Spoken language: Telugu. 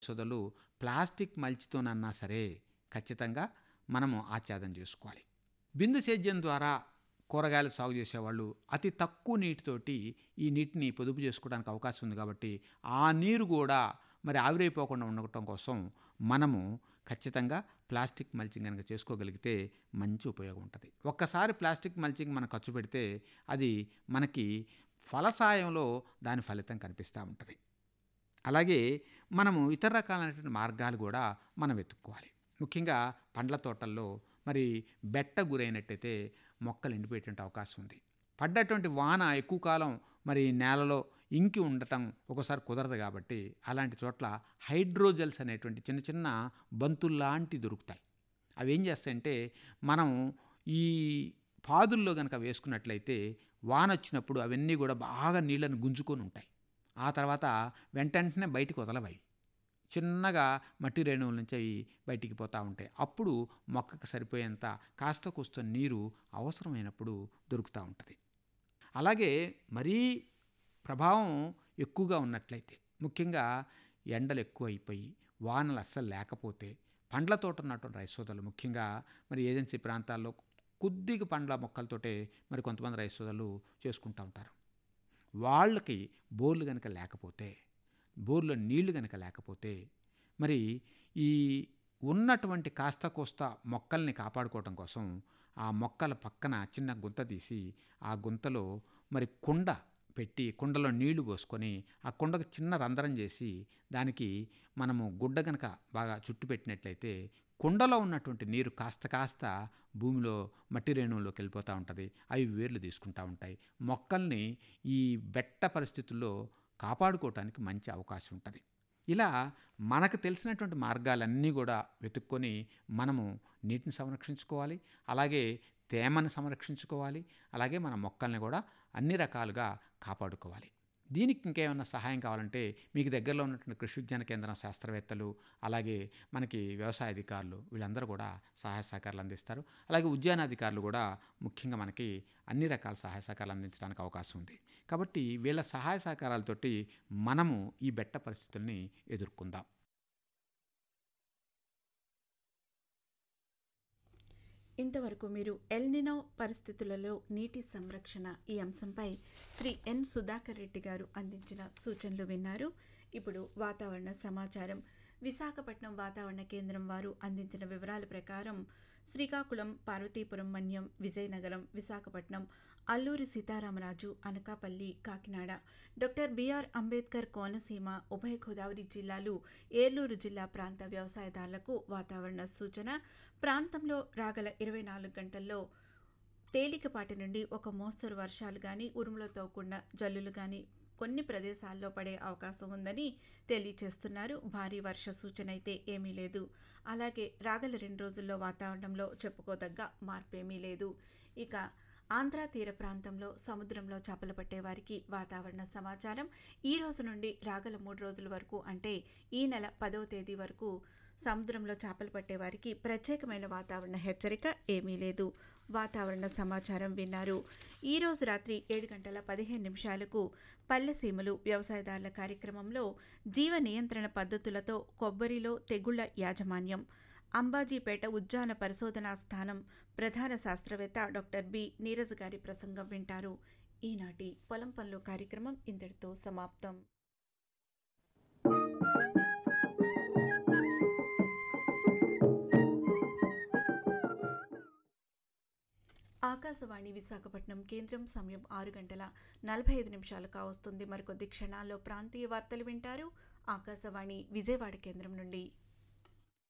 సోదరులు ప్లాస్టిక్ మల్చితోనన్నా సరే ఖచ్చితంగా మనము ఆచ్ఛాదన చేసుకోవాలి బిందు సేద్యం ద్వారా కూరగాయలు సాగు చేసేవాళ్ళు అతి తక్కువ నీటితోటి ఈ నీటిని పొదుపు చేసుకోవడానికి అవకాశం ఉంది కాబట్టి ఆ నీరు కూడా మరి ఆవిరైపోకుండా ఉండటం కోసం మనము ఖచ్చితంగా ప్లాస్టిక్ మల్చింగ్ కనుక చేసుకోగలిగితే మంచి ఉపయోగం ఉంటుంది ఒక్కసారి ప్లాస్టిక్ మల్చింగ్ మనం ఖర్చు పెడితే అది మనకి ఫలసాయంలో దాని ఫలితం కనిపిస్తూ ఉంటుంది అలాగే మనము ఇతర రకాలైనటువంటి మార్గాలు కూడా మనం వెతుక్కోవాలి ముఖ్యంగా పండ్ల తోటల్లో మరి బెట్ట గురైనట్టయితే మొక్కలు ఎండిపోయేటువంటి అవకాశం ఉంది పడ్డటువంటి వాన ఎక్కువ కాలం మరి నేలలో ఇంకి ఉండటం ఒకసారి కుదరదు కాబట్టి అలాంటి చోట్ల హైడ్రోజెల్స్ అనేటువంటి చిన్న చిన్న బంతుల్లాంటి దొరుకుతాయి అవి ఏం చేస్తాయంటే మనం ఈ పాదుల్లో కనుక వేసుకున్నట్లయితే వాన వచ్చినప్పుడు అవన్నీ కూడా బాగా నీళ్ళని గుంజుకొని ఉంటాయి ఆ తర్వాత వెంటనే బయటికి వదలవై చిన్నగా మట్టి రేణువుల నుంచి అవి బయటికి పోతూ ఉంటాయి అప్పుడు మొక్కకు సరిపోయేంత కాస్త కూస్త నీరు అవసరమైనప్పుడు దొరుకుతూ ఉంటుంది అలాగే మరీ ప్రభావం ఎక్కువగా ఉన్నట్లయితే ముఖ్యంగా ఎండలు ఎక్కువ అయిపోయి వానలు అస్సలు లేకపోతే పండ్ల తోట ఉన్నటువంటి రైతు సోదరులు ముఖ్యంగా మరి ఏజెన్సీ ప్రాంతాల్లో కొద్దిగా పండ్ల మొక్కలతోటే మరి కొంతమంది రైతు సోదరులు చేసుకుంటూ ఉంటారు వాళ్ళకి బోర్లు కనుక లేకపోతే బోర్లో నీళ్లు కనుక లేకపోతే మరి ఈ ఉన్నటువంటి కాస్త కోస్త మొక్కల్ని కాపాడుకోవటం కోసం ఆ మొక్కల పక్కన చిన్న గుంత తీసి ఆ గుంతలో మరి కుండ పెట్టి కుండలో నీళ్లు పోసుకొని ఆ కుండకు చిన్న రంధ్రం చేసి దానికి మనము గుడ్డ కనుక బాగా చుట్టు పెట్టినట్లయితే కుండలో ఉన్నటువంటి నీరు కాస్త కాస్త భూమిలో మట్టి రేణువులోకి వెళ్ళిపోతూ ఉంటుంది అవి వేర్లు తీసుకుంటూ ఉంటాయి మొక్కల్ని ఈ బెట్ట పరిస్థితుల్లో కాపాడుకోవటానికి మంచి అవకాశం ఉంటుంది ఇలా మనకు తెలిసినటువంటి మార్గాలన్నీ కూడా వెతుక్కొని మనము నీటిని సంరక్షించుకోవాలి అలాగే తేమను సంరక్షించుకోవాలి అలాగే మన మొక్కల్ని కూడా అన్ని రకాలుగా కాపాడుకోవాలి దీనికి ఇంకేమైనా సహాయం కావాలంటే మీకు దగ్గరలో ఉన్నటువంటి కృషి విజ్ఞాన కేంద్రం శాస్త్రవేత్తలు అలాగే మనకి వ్యవసాయ అధికారులు వీళ్ళందరూ కూడా సహాయ సహకారాలు అందిస్తారు అలాగే ఉద్యానాధికారులు కూడా ముఖ్యంగా మనకి అన్ని రకాల సహాయ సహకారాలు అందించడానికి అవకాశం ఉంది కాబట్టి వీళ్ళ సహాయ సహకారాలతోటి మనము ఈ బెట్ట పరిస్థితుల్ని ఎదుర్కొందాం ఇంతవరకు మీరు ఎల్నినో పరిస్థితులలో నీటి సంరక్షణ ఈ అంశంపై శ్రీ ఎన్ సుధాకర్ రెడ్డి గారు అందించిన సూచనలు విన్నారు ఇప్పుడు వాతావరణ సమాచారం విశాఖపట్నం వాతావరణ కేంద్రం వారు అందించిన వివరాల ప్రకారం శ్రీకాకుళం పార్వతీపురం మన్యం విజయనగరం విశాఖపట్నం అల్లూరి సీతారామరాజు అనకాపల్లి కాకినాడ డాక్టర్ బిఆర్ అంబేద్కర్ కోనసీమ ఉభయ గోదావరి జిల్లాలు ఏలూరు జిల్లా ప్రాంత వ్యవసాయదారులకు వాతావరణ సూచన ప్రాంతంలో రాగల ఇరవై నాలుగు గంటల్లో తేలికపాటి నుండి ఒక మోస్తరు వర్షాలు కానీ ఉరుములతో కూడిన జల్లులు కానీ కొన్ని ప్రదేశాల్లో పడే అవకాశం ఉందని తెలియచేస్తున్నారు భారీ వర్ష సూచన అయితే ఏమీ లేదు అలాగే రాగల రెండు రోజుల్లో వాతావరణంలో చెప్పుకోదగ్గ మార్పేమీ లేదు ఇక ఆంధ్ర తీర ప్రాంతంలో సముద్రంలో చేపలు పట్టే వారికి వాతావరణ సమాచారం ఈ రోజు నుండి రాగల మూడు రోజుల వరకు అంటే ఈ నెల పదవ తేదీ వరకు సముద్రంలో చేపలు పట్టే వారికి ప్రత్యేకమైన వాతావరణ హెచ్చరిక ఏమీ లేదు వాతావరణ సమాచారం విన్నారు ఈ రోజు రాత్రి ఏడు గంటల పదిహేను నిమిషాలకు పల్లెసీమలు వ్యవసాయదారుల కార్యక్రమంలో జీవ నియంత్రణ పద్ధతులతో కొబ్బరిలో తెగుళ్ల యాజమాన్యం అంబాజీపేట ఉద్యాన పరిశోధనా స్థానం ప్రధాన శాస్త్రవేత్త డాక్టర్ బి నీరజ్ గారి ప్రసంగం వింటారు ఈనాటి పొలం పనులు కార్యక్రమం ఇంతటితో సమాప్తం ఆకాశవాణి విశాఖపట్నం కేంద్రం సమయం ఆరు గంటల నలభై ఐదు నిమిషాలు కావస్తుంది మరికొద్ది క్షణాల్లో ప్రాంతీయ వార్తలు వింటారు ఆకాశవాణి విజయవాడ కేంద్రం నుండి